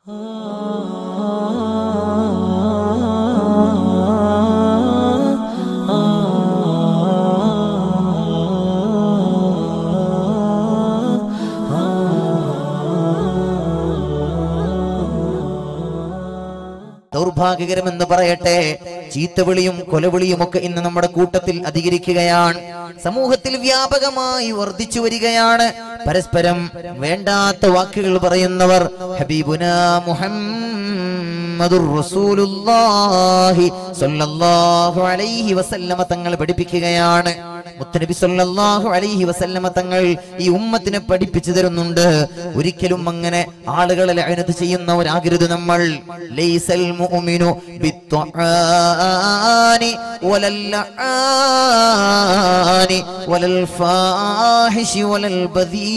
ദൗർഭാഗ്യകരമെന്ന് പറയട്ടെ ചീത്തവിളിയും കൊലവിളിയും ഒക്കെ ഇന്ന് നമ്മുടെ കൂട്ടത്തിൽ അധികരിക്കുകയാണ് സമൂഹത്തിൽ വ്യാപകമായി വർദ്ധിച്ചു വരികയാണ് പരസ്പരം വേണ്ടാത്ത വാക്കുകൾ പറയുന്നവർ ഹബീബുന മുഹമ്മദുർ റസൂലുള്ളാഹി സ്വല്ലല്ലാഹു അലൈഹി വസല്ലമ തങ്ങൾ പഠിപ്പിക്കുകയാണ് മുത്തനബി സല്ലല്ലാഹു അലൈഹി വസല്ലമ തങ്ങൾ ഈ ഉമ്മത്തിനെ പഠിപ്പിച്ചു തരുന്നുണ്ട് ഒരിക്കലും അങ്ങനെ ആളുകളെ ലഅനത്ത് ചെയ്യുന്നവരാകരുത് നമ്മൾ ലൈസൽ മുഅ്മിനു ബിത്ത്വാനി വലൽ ലആനി വലൽ ഫാഹിഷി വലൽ ബദീ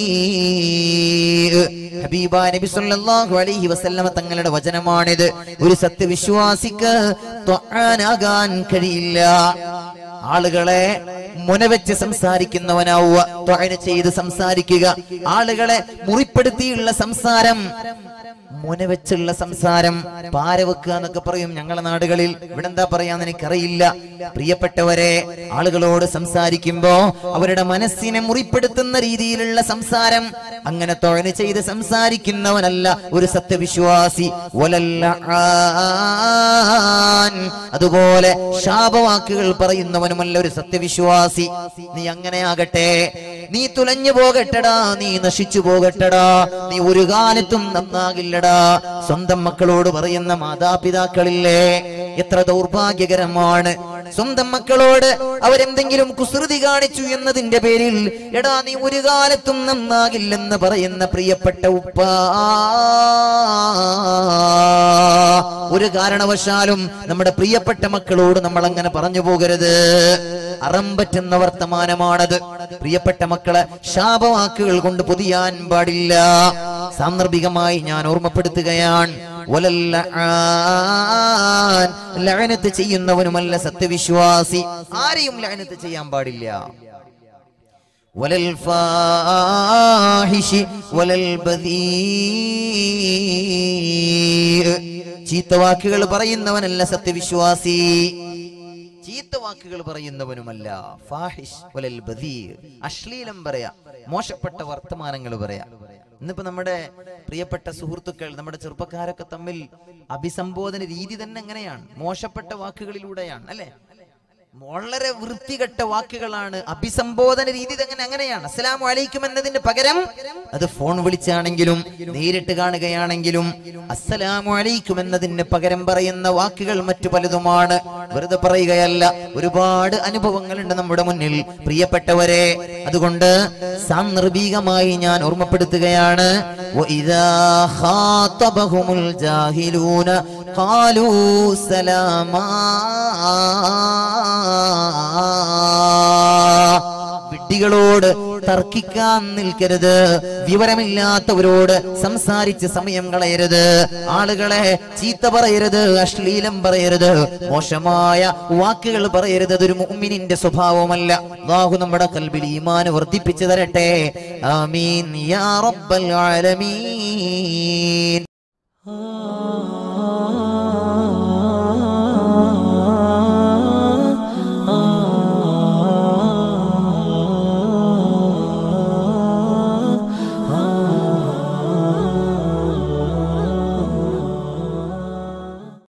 ഹബീബ നബി സല്ലല്ലാഹു അലൈഹി വസല്ലമ തങ്ങളുടെ വചനമാണിത് ഒരു സത്യവിശ്വാസിക്ക് ത്വആനാകാൻ കഴിയില്ല ആളുകളെ മുനവെച്ച് സംസാരിക്കുന്നവനാവുക ത്വഅന ചെയ്ത് സംസാരിക്കുക ആളുകളെ മുറിപ്പെടുത്തിയുള്ള സംസാരം മുനവെച്ചുള്ള സംസാരം പാരവെക്കുക എന്നൊക്കെ പറയും ഞങ്ങളെ നാടുകളിൽ ഇവിടെ എന്താ പറയാന്ന് എനിക്കറിയില്ല പ്രിയപ്പെട്ടവരെ ആളുകളോട് സംസാരിക്കുമ്പോ അവരുടെ മനസ്സിനെ മുറിപ്പെടുത്തുന്ന രീതിയിലുള്ള സംസാരം അങ്ങനെ തൊഴന ചെയ്ത് സംസാരിക്കുന്നവനല്ല ഒരു സത്യവിശ്വാസി വലല്ല ആൻ. അതുപോലെ ശാപവാക്കുകൾ പറയുന്നവനുമല്ല ഒരു സത്യവിശ്വാസി നീ അങ്ങനെ ആകട്ടെ നീ തുലഞ്ഞു പോകട്ടടാ നീ നശിച്ചു പോകട്ടടാ നീ ഒരു കാലത്തും നന്നാകില്ലടാ സ്വന്തം മക്കളോട് പറയുന്ന മാതാപിതാക്കളില്ലേ എത്ര ദൗർഭാഗ്യകരമാണ് സ്വന്തം മക്കളോട് അവരെന്തെങ്കിലും കുസൃതി കാണിച്ചു എന്നതിന്റെ പേരിൽ എടാ നീ ഒരു കാലത്തും നന്നാകില്ലെന്ന് പറയുന്ന പ്രിയപ്പെട്ട ഉപ്പ ഒരു കാരണവശാലും നമ്മുടെ പ്രിയപ്പെട്ട മക്കളോട് നമ്മൾ അങ്ങനെ പറഞ്ഞു പോകരുത് അറം പറ്റുന്ന വർത്തമാനമാണത് പ്രിയപ്പെട്ട മക്കളെ ശാപവാക്കുകൾ കൊണ്ട് പൊതിയാൻ പാടില്ല സാന്ദർഭികമായി ഞാൻ ഓർമ്മപ്പെടുത്തുകയാണ് വലല്ല ആൻ. ലഅനത്ത് ചെയ്യുന്നവനുമല്ല സത്യവിശ്വാസി ആരെയും ലഅനത്ത് ചെയ്യാൻ പാടില്ല വലൽ ഫാഹിഷി വലൽ ബദീ ചീത്തവാക്കുകൾ പറയുന്നവനല്ല സത്യവിശ്വാസി ചീത്ത വാക്കുകൾ പറയുന്നവനുമല്ല ഫാഹിഷ് വലൽ ബദീർ അശ്ലീലം പറയാ മോശപ്പെട്ട വർത്തമാനങ്ങൾ പറയാ ഇന്നിപ്പോ നമ്മുടെ പ്രിയപ്പെട്ട സുഹൃത്തുക്കൾ നമ്മുടെ ചെറുപ്പക്കാരൊക്കെ തമ്മിൽ അഭിസംബോധന രീതി തന്നെ എങ്ങനെയാണ് മോശപ്പെട്ട വാക്കുകളിലൂടെയാണ് അല്ലെ വളരെ വൃത്തികെട്ട വാക്കുകളാണ് അഭിസംബോധന രീതി തന്നെ അങ്ങനെയാണ് അസ്സലാമു അലൈക്കും എന്നതിന് പകരം അത് ഫോൺ വിളിച്ചാണെങ്കിലും നേരിട്ട് കാണുകയാണെങ്കിലും അസ്സലാമു അലൈക്കും എന്നതിന് പകരം പറയുന്ന വാക്കുകൾ മറ്റു പലതുമാണ് വെറുതെ പറയുകയല്ല ഒരുപാട് അനുഭവങ്ങളുണ്ട് നമ്മുടെ മുന്നിൽ പ്രിയപ്പെട്ടവരെ അതുകൊണ്ട് സാന്ദർഭികമായി ഞാൻ ഓർമ്മപ്പെടുത്തുകയാണ് وَإِذَا خَاطَبَهُمُ الْجَاهِلُونَ قَالُوا سَلَامًا വിഡ്ഢികളോട് തർക്കിക്കാൻ നിൽക്കരുത് വിവരമില്ലാത്തവരോട് സംസാരിച്ച് സമയം കളയരുത് ആളുകളെ ചീത്ത പറയരുത് അശ്ലീലം പറയരുത് മോശമായ വാക്കുകൾ പറയരുത് അതൊരു മുഅ്മിനിന്റെ സ്വഭാവമല്ല അല്ലാഹു നമ്മുടെ കൽബിൽ ഈമാൻ വർദ്ധിപ്പിച്ചു തരട്ടെ ആമീൻ യാ റബ്ബൽ ആലമീൻ